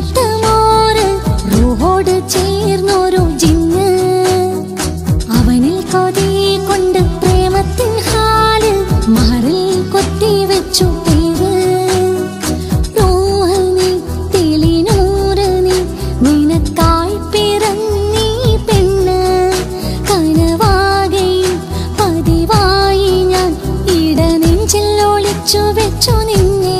ഇഷ്കൊത്തമോറ് റൂഹോട് ചേർന്നൊരു ജിന്ന് അവനിൽ കൊതി കൊണ്ട് പ്രേമത്തിൻ ഹാല് മഹറിൽ കൊത്തി വെച്ചു പേര് റൂഹ് നീ തെളിനൂറ് നീ നിനക്കായി പിറന്നീ പെണ്ണ് കനവാകയും പതിവായി ഞാൻ ഇടനെഞ്ചിൽ ഒളിച്ചു വെച്ചു നിന്നെ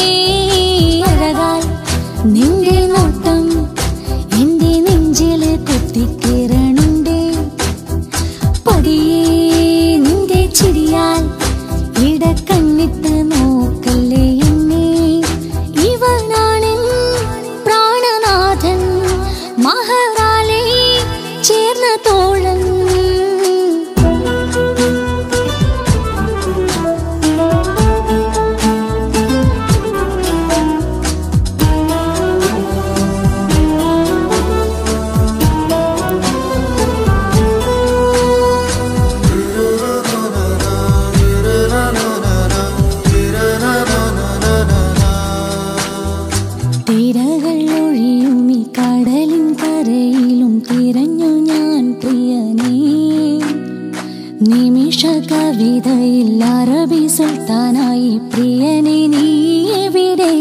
അഴകാൽ നിന്റെ നോട്ടം എന്റെ നെഞ്ചില് കുത്തിക്കിരണുണ്ടേ പതിയെ നിന്റെ ചിരിയാൽ ഇടക്കണ്ണിട്ട് നോക്കല്ലേ എന്നെ ഇവനാണെൻ പ്രാണനാഥൻ മഹറാലെ ചേർന്ന തോഴൻ തിരകൾ ഒഴിയും ഈ കടലിൻ കരയിലും തിരഞ്ഞു ഞാൻ പ്രിയനേ നിമിഷ കവിതയിൽ അറബി സുൽത്താനായി പ്രിയനെ നീ എവിടെ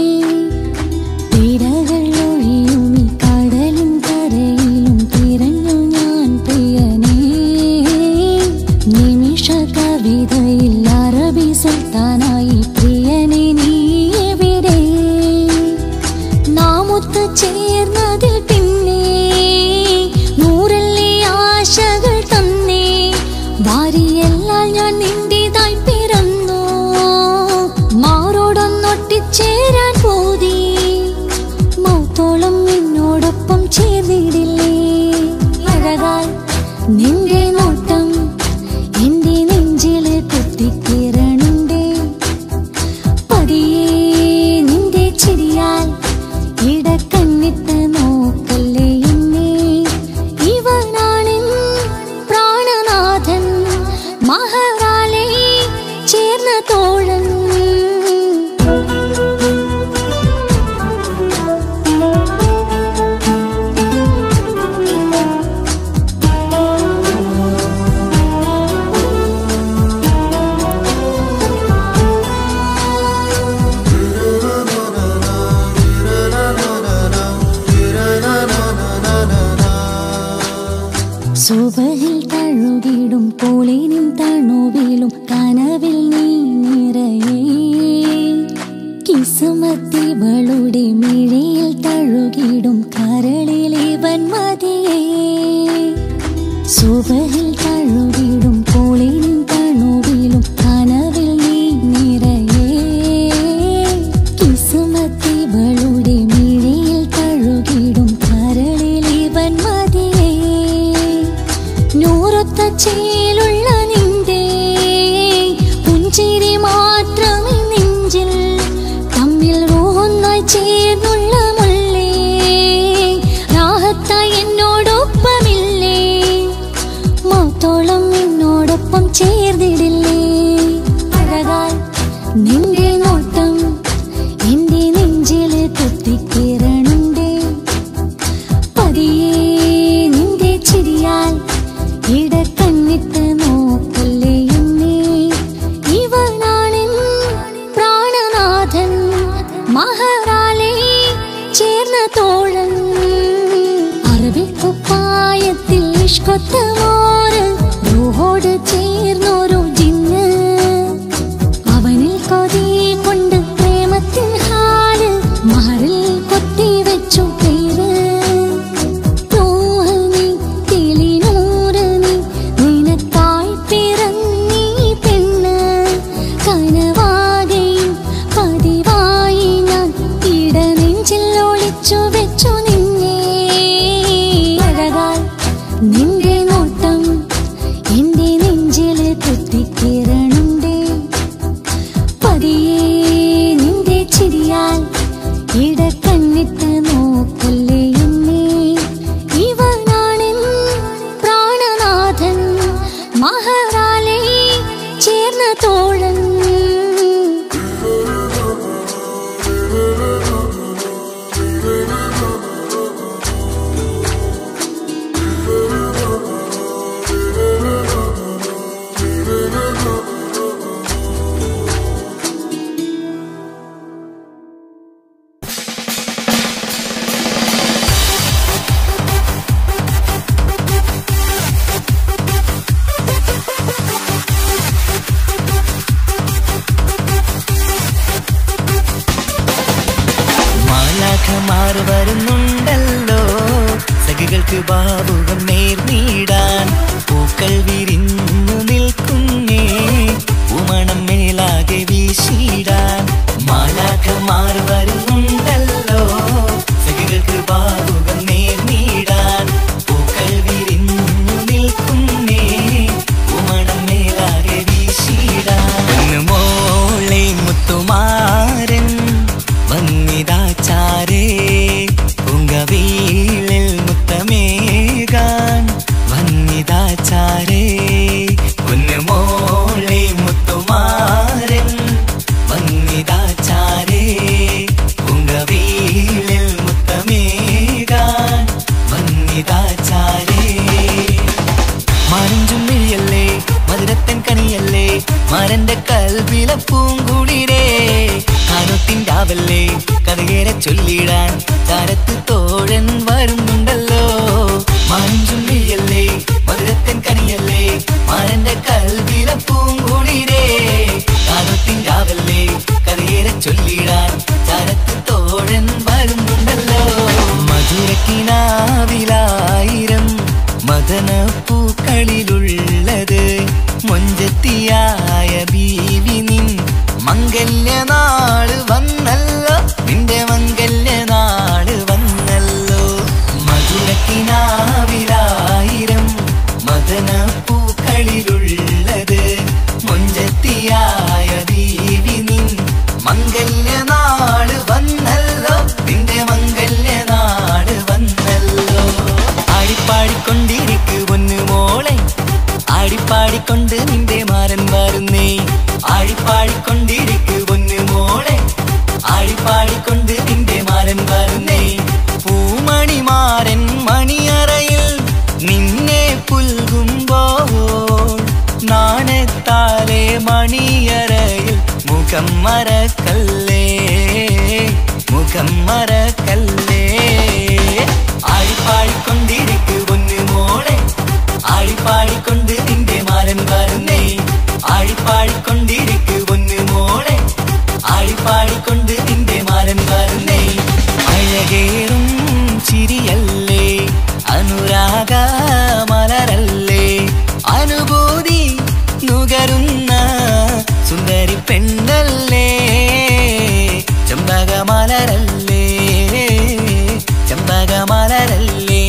തിരകൾ ഒഴിയും ഈ കടലിൻ കരയിലും തിരഞ്ഞു ഞാൻ പ്രിയനേ നിമിഷ കവിതയിൽ അറബി സുൽത്താനായി പ്രിയനെ നീ എവിടെ നാമൊത്ത് ചേർന്നതിൽ പിന്നെ നൂറല്ലേ ആശകൾ തന്നേ വാരിയെല്ലാം ഞാൻ നിന്റേതായി പിറന്നു മാറോടൊന്നൊട്ടിച്ചേരാൻ പോതി മൗത്തോളം എന്നോടൊപ്പം ചേർന്നിടില്ലേ അഴകാൽ നിന്റെ നോട്ടം എന്റെ നെഞ്ചില് കുത്തിക്കിരണുണ്ടേ പതിയെ നിന്റെ ചിരിയാൽ ഇടക്കണ്ണിട്ട് നോക്കല്ലേ എന്നെ ഇവനാണെൻ പ്രാണനാഥൻ മഹറാലെ ചേർന്ന തോഴൻ സുബഹിൽ തഴുകിടും പോളിനും തണുവിലും കനവിൽ നീ നിറയേ കിസുമത്തിവളുടെ മിഴിയിൽ തഴുകിടും കരളിലിവൻ മതിയേ സുബഹിൽ തഴുകിടും പോളിനും തണുവിലും കനവിൽ നീ നിറയേ കിസുമത്തിവളുടെ മിഴിയിൽ തഴുകിടും കരളിലിവൻ മതിയേ നൂറൊത്ത ചേലുള്ള നിന്റെ പുഞ്ചിരി മാത്രമേ നെഞ്ചിൽ തമ്മിൽ ഒന്നായി ചേർന്നുള്ള മുള്ളേ രാഹത്തായി എന്നോടൊപ്പമില്ലേ മൗത്തോളം എന്നോടൊപ്പം ചേർന്നിടില്ലേ അഴകാൽ നിന്റെ നോട്ടം എന്റെ നെഞ്ചില് കുത്തിക്കിരണുണ്ടേ പതിയെ നിന്റെ ചിരിയാൽ ഇടക്കണ്ണിട്ട് നോക്കല്ലേ എന്നെ ഇവനാണെൻ പ്രാണനാഥൻ മഹറാലെ ചേർന്ന തോഴൻ അറബിക്കുപ്പായത്തിൽ ഇഷ്കൊത്തമോറ് റൂഹോട് ചേർന്നൊരു ജിന്ന് അവനിൽ കൊതി കൊണ്ട് പ്രേമത്തിൻ ഹാല് മഹറിൽ കൊത്തി വെച്ചു പേര് റൂഹ് നീ തെളിനൂറ് നീ നിനക്കായി പിറന്നീ പെണ്ണ് കനവാകയും പതിവായി ഞാൻ ഇടനെഞ്ചിൽ ഒളിച്ചു വെച്ചു നിന്നെ അഴകാൽ നിന്റെ നോട്ടം എന്റെ നെഞ്ചില് കുത്തിക്കിരണുണ്ടേ പതിയെ നിന്റെ ചിരിയാൽ ഇടക്കണ്ണിട്ട് നോക്കല്ലേ എന്നെ ഇവനാണെൻ പ്രാണനാഥൻ മഹറാലെ ചേർന്ന തോഴൻ Thank you. ും പൂങ്കുളിരേ കാനോത്തിൻ്റാവല്ലേ കഥയേറെ ചൊല്ലിടാൻ ചാരത്ത് തോഴൻ വരുന്നുണ്ടല്ലോ മഞ്ചും നീയല്ലേ മധുരത്തൻ കനിയല്ലേ മാരന്റെ കൽവില പൂങ്കുളിരേ കാനോത്തിൻ്റാവല്ലേ കഥയേറെ ചൊല്ലിടാൻ ചാരത്ത് തോഴൻ വരുന്നുണ്ടല്ലോ മധുരക്കിനാവിലായിരം മദന പൂക്കളിലുള്ളത് മൊഞ്ചത്തിയായ ബീവി നിൻ മംഗല്യനാള് വന്നല്ലോ നിന്റെ മംഗല്യനാള് വന്നല്ലോ മധുരക്കിനാവിലായിരം മദന പൂക്കളിലുള്ളത് മൊഞ്ചത്തിയായ ബീവി നിൻ മംഗല്യനാള് വന്നല്ലോ നിന്റെ മംഗല്യനാള് വന്നല്ലോ ആടിപ്പാടിക്കൊണ്ടിരിക്കു പൊന്നു മോളെ ആടിപ്പാടിക്കൊണ്ട് നിന്റെ മാരൻ വരുന്നേ ആടിപ്പാടിക്കൊണ്ടിരിക്കു പൊന്നു മോളെ ആടിപ്പാടിക്കൊണ്ട് നിന്റെ മാരൻ വരുന്നേ പൂമണിമാരൻ മണിയറയിൽ നിന്നെ പുൽകുമ്പോൾ നാണത്താലെ മണിയറയിൽ മുഖം മറക്കല്ലേ മുഖം മറക്കല്ലേ ആടിപ്പാടിക്കൊണ്ടിരിക്കു പൊന്നു മോളെ ആടിപ്പാടിക്കൊണ്ട് നിന്റെ മാരൻ വരുന്നേ ആടിപ്പാടിക്കൊണ്ടിരിക്കു പൊന്നു മോളെ ആടിപ്പാടിക്കൊണ്ട് നിന്റെ മാരൻ വരുന്നേ അഴകേറും ചിരിയല്ലേ അനുരാഗ മലരല്ലേ അനുഭൂതി നുകരുന്ന സുന്ദരി പെണ്ണല്ലേ ചമ്പകമലരല്ലേ ചമ്പകമലരല്ലേ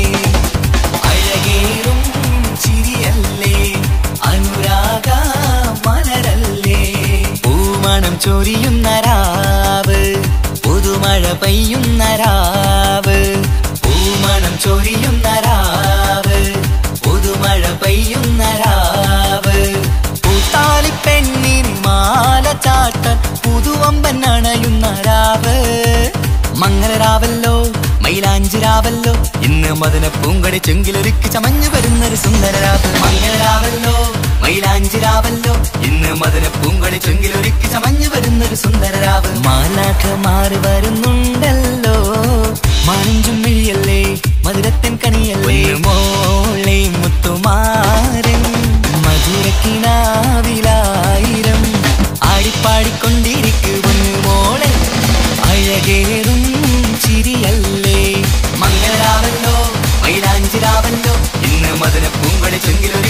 അഴകേറും ചിരിയല്ലേ അനുരാഗ മലരല്ലേ പൂമണം ചൊരിയുന്ന രാവ് പുതുമഴ പെയ്യുന്ന രാവ് പൂമണം ചൊരിയുന്ന രാവ് പുതുമഴ പെയ്യുന്ന രാവ് പൂത്താലി പെണ്ണിൻ മാല ചാട്ടൻ പുതുവമ്പൻ അണയുന്ന രാവ് മംഗളരാവല്ലോ മൈലാഞ്ചിരാവല്ലോ ഇന്ന് മദന പൂങ്കടി ചെങ്കിലൊരുക്കി ചമഞ്ഞു വരുന്നൊരു സുന്ദരരാവ് മംഗളരാവല്ലോ മൈലാഞ്ചിരാവല്ലോ ഇന്ന് മദന പൂങ്കടി ചെങ്കിലൊരുക്കി ചമഞ്ഞു വരുന്നൊരു സുന്ദരരാവ് മാലാഖ മാറി വരുന്നുണ്ടല്ലോ മാനഞ്ചും മിഴിയല്ലേ മധുരത്തൻ കണിയല്ലേ മോളെ മുത്തുമാരൻ മധുരക്കിനാവിലായിരം ആടിപ്പാടിക്കൊണ്ടിരിക്കുന്നു മോളെ അഴകേറും ചിരിയല്ലേ മംഗളരാവല്ലോ മൈലാഞ്ചിരാവല്ലോ ഇന്ന് മദന പൂങ്കളി ചെങ്കിലൊരു